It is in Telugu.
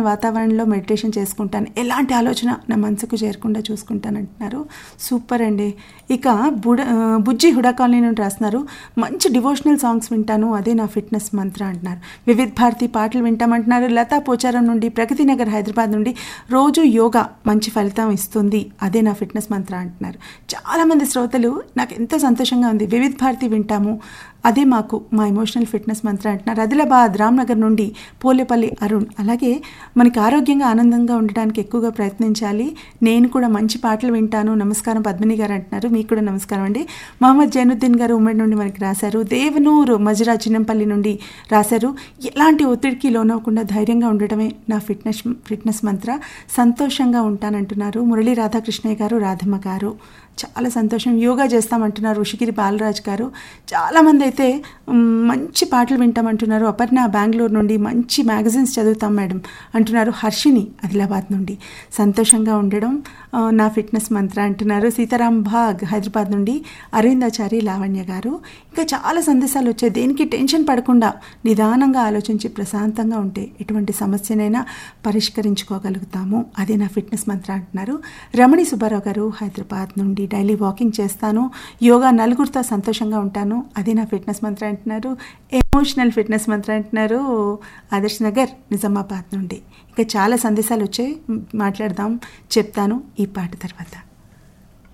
వాతావరణంలో మెడిటేషన్ చేసుకుంటాను ఎలాంటి ఆలోచన నా మనసుకు చేరకుండా చూసుకుంటాను అంటున్నారు సూపర్ అండి ఇక బుడ ఆ, బుజ్జి హుడా కాలనీ నుండి రాస్తున్నారు మంచి డివోషనల్ సాంగ్స్ వింటాను అదే నా ఫిట్నెస్ మంత్ర అంటున్నారు వివిధ్ భారతి పాటలు వింటామంటున్నారు లతా పోచారం నుండి ప్రగతి నగర్ హైదరాబాద్ నుండి రోజు యోగా మంచి ఫలితం ఇస్తుంది అదే నా ఫిట్నెస్ మంత్ర అంటున్నారు చాలామంది శ్రోతలు నాకు ఎంతో సంతోషంగా ఉంది వివిధ్ భారతి వింటాము అదే మాకు మా ఎమోషనల్ ఫిట్నెస్ మంత్ర అంటున్నారు ఆదిలాబాద్ రామ్నగర్ నుండి పోలేపల్లి అరుణ్ అలాగే మనకి ఆరోగ్యంగా ఆనందంగా ఉండడానికి ఎక్కువగా ప్రయత్నించాలి నేను కూడా మంచి పాటలు వింటాను నమస్కారం పద్మిని గారు అంటున్నారు మీకు కూడా నమస్కారం అండి మహమ్మద్ జైనుద్దీన్ గారు ఉమ్మడి నుండి మనకి రాశారు దేవనూరు మజరా చిన్నంపల్లి నుండి రాశారు ఎలాంటి ఒత్తిడికి లోనవ్వకుండా ధైర్యంగా ఉండటమే నా ఫిట్నెస్ ఫిట్నెస్ మంత్ర సంతోషంగా ఉంటానంటున్నారు మురళీ రాధాకృష్ణయ్య గారు రాధమ్మ గారు చాలా సంతోషం యోగా చేస్తామంటున్నారు ఋషిగిరి బాలరాజ్ గారు చాలామంది అయితే మ్, మంచి పాటలు వింటామంటున్నారు అపర్ణ బెంగళూరు నుండి మంచి మ్యాగజైన్స్ చదువుతాం మేడం అంటున్నారు హర్షిని ఆదిలాబాద్ నుండి సంతోషంగా ఉండడం ఆ, నా ఫిట్నెస్ మంత్ర అంటున్నారు సీతారాం భాగ్ హైదరాబాద్ నుండి అరవిందాచారి లావణ్య గారు ఇంకా చాలా సందేశాలు వచ్చాయి దేనికి టెన్షన్ పడకుండా నిదానంగా ఆలోచించి ప్రశాంతంగా ఉంటే ఎటువంటి సమస్యనైనా పరిష్కరించుకోగలుగుతాము అదే నా ఫిట్నెస్ మంత్ర అంటున్నారు రమణి సుబ్బారావు గారు హైదరాబాద్ నుండి డైలీ వాకింగ్ చేస్తాను యోగా నలుగురితో సంతోషంగా ఉంటాను అదే నా ఫిట్నెస్ మంత్ర అంటున్నారు ఎమోషనల్ ఫిట్నెస్ మంత్ర అంటున్నారు ఆదర్శ్ నగర్ నిజామాబాద్ నుండి ఇంకా చాలా సందేశాలు వచ్చాయి మాట్లాడదాం చెప్తాను ఈ పాట తర్వాత